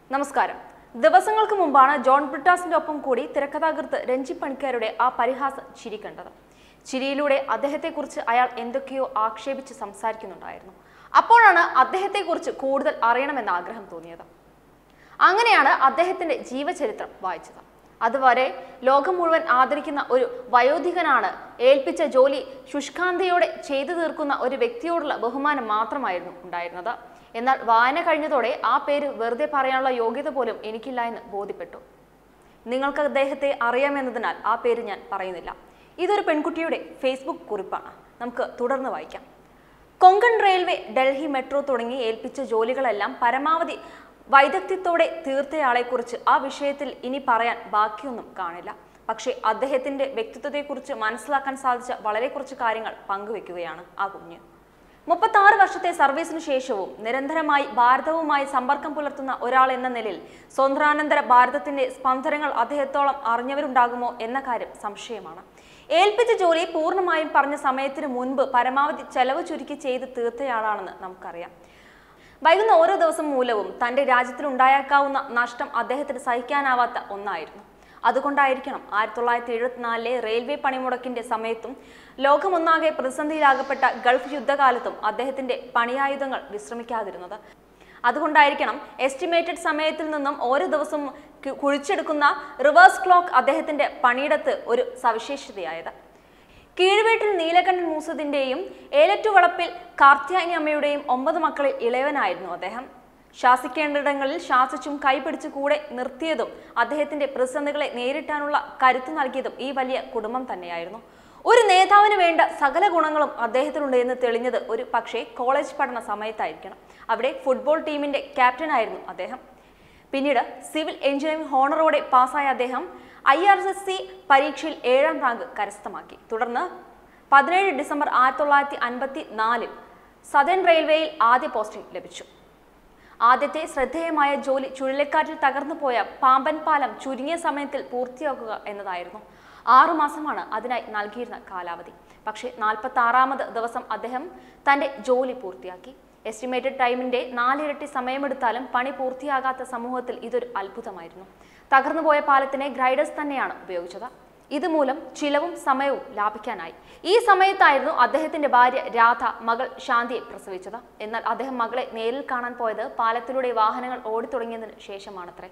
നമസ്കാരം ദിവസങ്ങൾക്ക് മുമ്പാണ് ജോൺ ബ്രിട്ടാസിന്റെ ഒപ്പം കൂടി തിരക്കഥാകൃത്ത് രഞ്ജി പണിക്കാരുടെ ആ പരിഹാസ ചിരി കണ്ടത് ചിരിയിലൂടെ അദ്ദേഹത്തെക്കുറിച്ച് അയാൾ എന്തൊക്കെയോ ആക്ഷേപിച്ച് സംസാരിക്കുന്നുണ്ടായിരുന്നു അപ്പോഴാണ് അദ്ദേഹത്തെക്കുറിച്ച് കൂടുതൽ അറിയണമെന്ന ആഗ്രഹം തോന്നിയത് അങ്ങനെയാണ് അദ്ദേഹത്തിന്റെ ജീവചരിത്രം വായിച്ചത് അതുവരെ ലോകം മുഴുവൻ ആദരിക്കുന്ന ഒരു വയോധികനാണ് ഏൽപ്പിച്ച ജോലി ശുഷ്കാന്തിയോടെ ചെയ്തു തീർക്കുന്ന ഒരു വ്യക്തിയോടുള്ള ബഹുമാനം മാത്രമായിരുന്നു ഉണ്ടായിരുന്നത് എന്നാൽ വായന കഴിഞ്ഞതോടെ ആ പേര് വെറുതെ പറയാനുള്ള യോഗ്യത പോലും എനിക്കില്ല എന്ന് ബോധ്യപ്പെട്ടു നിങ്ങൾക്ക് അദ്ദേഹത്തെ അറിയാമെന്നതിനാൽ ആ പേര് ഞാൻ പറയുന്നില്ല ഇതൊരു പെൺകുട്ടിയുടെ ഫേസ്ബുക്ക് കുറിപ്പാണ് നമുക്ക് തുടർന്ന് വായിക്കാം കൊങ്കൺ റെയിൽവേ ഡൽഹി മെട്രോ തുടങ്ങി ഏൽപ്പിച്ച ജോലികളെല്ലാം പരമാവധി വൈദഗ്ധ്യത്തോടെ തീർത്തയാളെക്കുറിച്ച് ആ വിഷയത്തിൽ ഇനി പറയാൻ ബാക്കിയൊന്നും കാണില്ല പക്ഷേ അദ്ദേഹത്തിന്റെ വ്യക്തിത്വത്തെക്കുറിച്ച് മനസ്സിലാക്കാൻ സാധിച്ച വളരെ കുറച്ച് കാര്യങ്ങൾ പങ്കുവെക്കുകയാണ് ആ കുഞ്ഞ് മുപ്പത്തി ആറ് വർഷത്തെ സർവീസിനു ശേഷവും നിരന്തരമായി ഭാരതവുമായി സമ്പർക്കം പുലർത്തുന്ന ഒരാൾ എന്ന നിലയിൽ സ്വതന്ത്രാനന്തര ഭാരതത്തിന്റെ സ്പന്ദനങ്ങൾ അദ്ദേഹത്തോളം അറിഞ്ഞവരുണ്ടാകുമോ എന്ന കാര്യം സംശയമാണ് ഏൽപ്പിച്ച ജോലി പൂർണ്ണമായും പറഞ്ഞ സമയത്തിന് മുൻപ് പരമാവധി ചെലവ് ചുരുക്കി ചെയ്ത് തീർത്തയാളാണെന്ന് നമുക്കറിയാം വൈകുന്ന ഓരോ ദിവസം മൂലവും തന്റെ രാജ്യത്തിൽ ഉണ്ടായേക്കാവുന്ന നഷ്ടം അദ്ദേഹത്തിന് സഹിക്കാനാവാത്ത ഒന്നായിരുന്നു അതുകൊണ്ടായിരിക്കണം ആയിരത്തി തൊള്ളായിരത്തി എഴുപത്തിനാലിലെ റെയിൽവേ പണിമുടക്കിന്റെ സമയത്തും ലോകമൊന്നാകെ പ്രതിസന്ധിയിലാകപ്പെട്ട ഗൾഫ് യുദ്ധകാലത്തും അദ്ദേഹത്തിന്റെ പണിയായുധങ്ങൾ വിശ്രമിക്കാതിരുന്നത് അതുകൊണ്ടായിരിക്കണം എസ്റ്റിമേറ്റഡ് സമയത്തിൽ നിന്നും ഓരോ ദിവസവും കു- കുഴിച്ചെടുക്കുന്ന റിവേഴ്സ് ക്ലോക്ക് അദ്ദേഹത്തിന്റെ പണിയിടത്ത് ഒരു സവിശേഷതയായത് കീഴ്വേട്ടിൽ നീലകണ്ഠൻ മൂസതിന്റെയും ഏലറ്റുവളപ്പിൽ കാർത്യായനി അമ്മയുടെയും ഒമ്പത് മക്കളിൽ ഇളയവനായിരുന്നു അദ്ദേഹം ശാസിക്കേണ്ടിടങ്ങളിൽ ശാസിച്ചും കൈപിടിച്ച് കൂടെ നിർത്തിയതും അദ്ദേഹത്തിന്റെ പ്രതിസന്ധികളെ നേരിട്ടാനുള്ള കരുത്ത് നൽകിയതും ഈ വലിയ കുടുംബം തന്നെയായിരുന്നു ഒരു നേതാവിന് വേണ്ട സകല ഗുണങ്ങളും അദ്ദേഹത്തിനുണ്ട് എന്ന് തെളിഞ്ഞത് ഒരു പക്ഷേ കോളേജ് പഠന സമയത്തായിരിക്കണം അവിടെ ഫുട്ബോൾ ടീമിന്റെ ക്യാപ്റ്റനായിരുന്നു അദ്ദേഹം പിന്നീട് സിവിൽ എഞ്ചിനീയറിംഗ് ഹോണറോടെ പാസ്സായ അദ്ദേഹം ഐ ആർ എസ് സി പരീക്ഷയിൽ ഏഴാം റാങ്ക് കരസ്ഥമാക്കി തുടർന്ന് പതിനേഴ് ഡിസംബർ ആയിരത്തി തൊള്ളായിരത്തി അൻപത്തി നാലിൽ സദേൺ റെയിൽവേയിൽ ആദ്യ പോസ്റ്റിംഗ് ലഭിച്ചു ആദ്യത്തെ ശ്രദ്ധേയമായ ജോലി ചുഴലിക്കാറ്റിൽ തകർന്നു പോയ പാമ്പൻ പാലം ചുരുങ്ങിയ സമയത്തിൽ പൂർത്തിയാക്കുക എന്നതായിരുന്നു ആറു മാസമാണ് അതിനായി നൽകിയിരുന്ന കാലാവധി പക്ഷേ നാൽപ്പത്തി ആറാമത് ദിവസം അദ്ദേഹം തന്റെ ജോലി പൂർത്തിയാക്കി എസ്റ്റിമേറ്റഡ് ടൈമിന്റെ നാലിരട്ടി സമയമെടുത്താലും പണി പൂർത്തിയാകാത്ത സമൂഹത്തിൽ ഇതൊരു അത്ഭുതമായിരുന്നു തകർന്നുപോയ പാലത്തിനെ ഗ്രൈഡേഴ്സ് തന്നെയാണ് ഉപയോഗിച്ചത് ഇതുമൂലം ചിലവും സമയവും ലാഭിക്കാനായി ഈ സമയത്തായിരുന്നു അദ്ദേഹത്തിന്റെ ഭാര്യ രാധ മകൾ ശാന്തിയെ പ്രസവിച്ചത് എന്നാൽ അദ്ദേഹം മകളെ നേരിൽ കാണാൻ പോയത് പാലത്തിലൂടെ വാഹനങ്ങൾ ഓടിത്തുടങ്ങിയതിന് ശേഷമാണത്രേ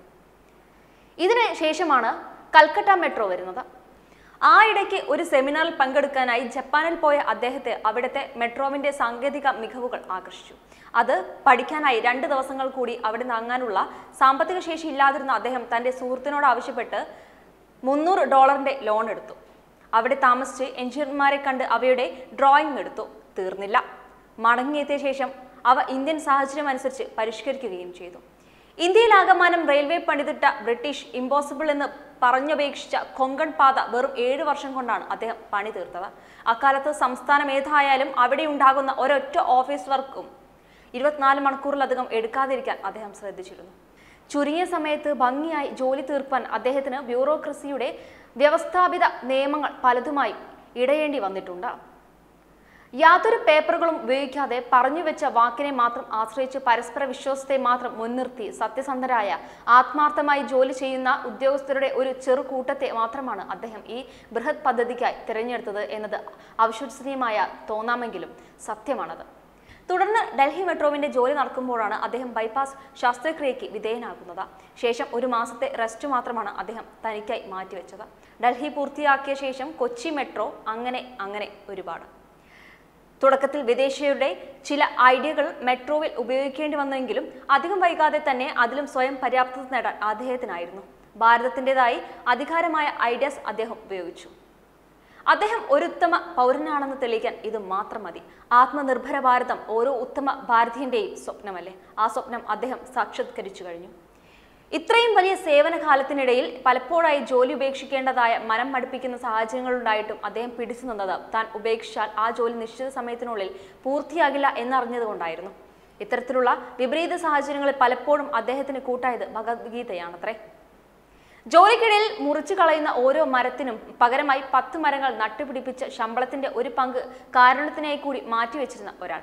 ഇതിന് ശേഷമാണ് കൽക്കട്ട മെട്രോ വരുന്നത് ആ ഇടയ്ക്ക് ഒരു സെമിനാറിൽ പങ്കെടുക്കാനായി ജപ്പാനിൽ പോയ അദ്ദേഹത്തെ അവിടുത്തെ മെട്രോവിന്റെ സാങ്കേതിക മികവുകൾ ആകർഷിച്ചു അത് പഠിക്കാനായി രണ്ട് ദിവസങ്ങൾ കൂടി അവിടെ തങ്ങാനുള്ള സാമ്പത്തിക ശേഷി ഇല്ലാതിരുന്ന അദ്ദേഹം തന്റെ സുഹൃത്തിനോട് ആവശ്യപ്പെട്ട് മുന്നൂറ് ഡോളറിന്റെ ലോൺ എടുത്തു അവിടെ താമസിച്ച് എഞ്ചിനീയർമാരെ കണ്ട് അവയുടെ ഡ്രോയിങ് എടുത്തു തീർന്നില്ല മടങ്ങിയെത്തിയ ശേഷം അവ ഇന്ത്യൻ സാഹചര്യം അനുസരിച്ച് പരിഷ്കരിക്കുകയും ചെയ്തു ഇന്ത്യയിലാകമാനം റെയിൽവേ പണിതിട്ട ബ്രിട്ടീഷ് ഇമ്പോസിബിൾ എന്ന് പറഞ്ഞപേക്ഷിച്ച കൊങ്കൺ പാത വെറും ഏഴ് വർഷം കൊണ്ടാണ് അദ്ദേഹം പണി തീർത്തത് അക്കാലത്ത് സംസ്ഥാനം ഏതായാലും അവിടെ ഉണ്ടാകുന്ന ഒരൊറ്റ ഓഫീസ് വർക്കും ഇരുപത്തിനാല് മണിക്കൂറിലധികം എടുക്കാതിരിക്കാൻ അദ്ദേഹം ശ്രദ്ധിച്ചിരുന്നു ചുരുങ്ങിയ സമയത്ത് ഭംഗിയായി ജോലി തീർപ്പാൻ അദ്ദേഹത്തിന് ബ്യൂറോക്രസിയുടെ വ്യവസ്ഥാപിത നിയമങ്ങൾ പലതുമായി ഇടയേണ്ടി വന്നിട്ടുണ്ട് യാതൊരു പേപ്പറുകളും ഉപയോഗിക്കാതെ പറഞ്ഞു വെച്ച വാക്കിനെ മാത്രം ആശ്രയിച്ച് പരസ്പര വിശ്വാസത്തെ മാത്രം മുൻനിർത്തി സത്യസന്ധരായ ആത്മാർത്ഥമായി ജോലി ചെയ്യുന്ന ഉദ്യോഗസ്ഥരുടെ ഒരു ചെറു കൂട്ടത്തെ മാത്രമാണ് അദ്ദേഹം ഈ ബൃഹത് പദ്ധതിക്കായി തിരഞ്ഞെടുത്തത് എന്നത് അവിശ്വസനീയമായ തോന്നാമെങ്കിലും സത്യമാണത് തുടർന്ന് ഡൽഹി മെട്രോവിന്റെ ജോലി നടക്കുമ്പോഴാണ് അദ്ദേഹം ബൈപ്പാസ് ശസ്ത്രക്രിയയ്ക്ക് വിധേയനാകുന്നത് ശേഷം ഒരു മാസത്തെ റെസ്റ്റ് മാത്രമാണ് അദ്ദേഹം തനിക്കായി മാറ്റിവെച്ചത് ഡൽഹി പൂർത്തിയാക്കിയ ശേഷം കൊച്ചി മെട്രോ അങ്ങനെ അങ്ങനെ ഒരുപാട് തുടക്കത്തിൽ വിദേശീയരുടെ ചില ഐഡിയകൾ മെട്രോയിൽ ഉപയോഗിക്കേണ്ടി വന്നെങ്കിലും അധികം വൈകാതെ തന്നെ അതിലും സ്വയം പര്യാപ്തത നേടാൻ അദ്ദേഹത്തിനായിരുന്നു ഭാരതത്തിൻ്റെതായി അധികാരമായ ഐഡിയാസ് അദ്ദേഹം ഉപയോഗിച്ചു അദ്ദേഹം ഒരു ഉത്തമ പൗരനാണെന്ന് തെളിയിക്കാൻ ഇത് മാത്രം മതി ആത്മനിർഭര ഭാരതം ഓരോ ഉത്തമ ഭാരതീയന്റെയും സ്വപ്നമല്ലേ ആ സ്വപ്നം അദ്ദേഹം സാക്ഷാത്കരിച്ചു കഴിഞ്ഞു ഇത്രയും വലിയ സേവന കാലത്തിനിടയിൽ പലപ്പോഴായി ജോലി ഉപേക്ഷിക്കേണ്ടതായ മനം മടുപ്പിക്കുന്ന സാഹചര്യങ്ങളുണ്ടായിട്ടും അദ്ദേഹം പിടിച്ചു നിന്നത് താൻ ഉപേക്ഷിച്ചാൽ ആ ജോലി നിശ്ചിത സമയത്തിനുള്ളിൽ പൂർത്തിയാകില്ല എന്നറിഞ്ഞതുകൊണ്ടായിരുന്നു ഇത്തരത്തിലുള്ള വിപരീത സാഹചര്യങ്ങളിൽ പലപ്പോഴും അദ്ദേഹത്തിന് കൂട്ടായത് ഭഗവത്ഗീതയാണത്രേ ജോലിക്കിടയിൽ മുറിച്ചു കളയുന്ന ഓരോ മരത്തിനും പകരമായി പത്ത് മരങ്ങൾ നട്ടുപിടിപ്പിച്ച് ശമ്പളത്തിന്റെ ഒരു പങ്ക് കാരണത്തിനായി കൂടി മാറ്റിവെച്ചിരുന്ന ഒരാൾ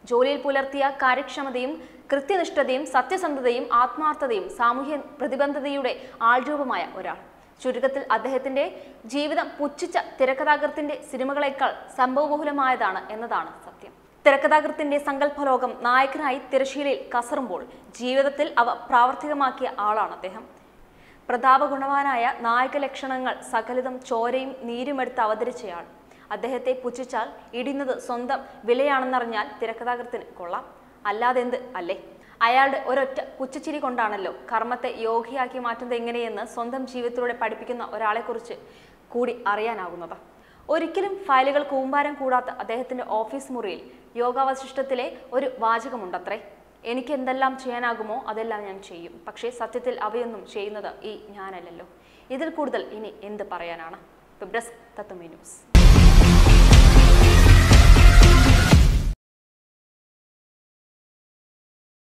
ജോലിയിൽ പുലർത്തിയ കാര്യക്ഷമതയും കൃത്യനിഷ്ഠതയും സത്യസന്ധതയും ആത്മാർത്ഥതയും സാമൂഹ്യ പ്രതിബദ്ധതയുടെ ആൾരൂപമായ ഒരാൾ ചുരുക്കത്തിൽ അദ്ദേഹത്തിന്റെ ജീവിതം പുച്ഛിച്ച തിരക്കഥാകൃത്തിന്റെ സിനിമകളെക്കാൾ സംഭവബഹുലമായതാണ് എന്നതാണ് സത്യം തിരക്കഥാകൃത്തിന്റെ സങ്കല്പലോകം നായകനായി തിരശീലയിൽ കസറുമ്പോൾ ജീവിതത്തിൽ അവ പ്രാവർത്തികമാക്കിയ ആളാണ് അദ്ദേഹം പ്രതാപഗുണവാനായ നായക ലക്ഷണങ്ങൾ സകലിതം ചോരയും നീരുമെടുത്ത് അവതരിച്ചയാൾ അദ്ദേഹത്തെ പുച്ഛിച്ചാൽ ഇടിയുന്നത് സ്വന്തം വിലയാണെന്നറിഞ്ഞാൽ തിരക്കഥാകൃത്തിന് കൊള്ളാം അല്ലാതെന്ത് അല്ലേ അയാളുടെ ഒരൊറ്റ പുച്ഛച്ചിരി കൊണ്ടാണല്ലോ കർമ്മത്തെ യോഗിയാക്കി മാറ്റുന്നത് എങ്ങനെയെന്ന് സ്വന്തം ജീവിതത്തിലൂടെ പഠിപ്പിക്കുന്ന ഒരാളെക്കുറിച്ച് കൂടി അറിയാനാകുന്നത് ഒരിക്കലും ഫയലുകൾ കൂമ്പാരം കൂടാത്ത അദ്ദേഹത്തിന്റെ ഓഫീസ് മുറിയിൽ യോഗാവശിഷ്ടത്തിലെ ഒരു വാചകമുണ്ടത്രേ എനിക്ക് എന്തെല്ലാം ചെയ്യാനാകുമോ അതെല്ലാം ഞാൻ ചെയ്യും പക്ഷേ സത്യത്തിൽ അവയൊന്നും ചെയ്യുന്നത് ഈ ഞാനല്ലല്ലോ ഇതിൽ കൂടുതൽ ഇനി എന്ത് പറയാനാണ് വെബ് ഡെസ്ക് തത്വമേ ന്യൂസ്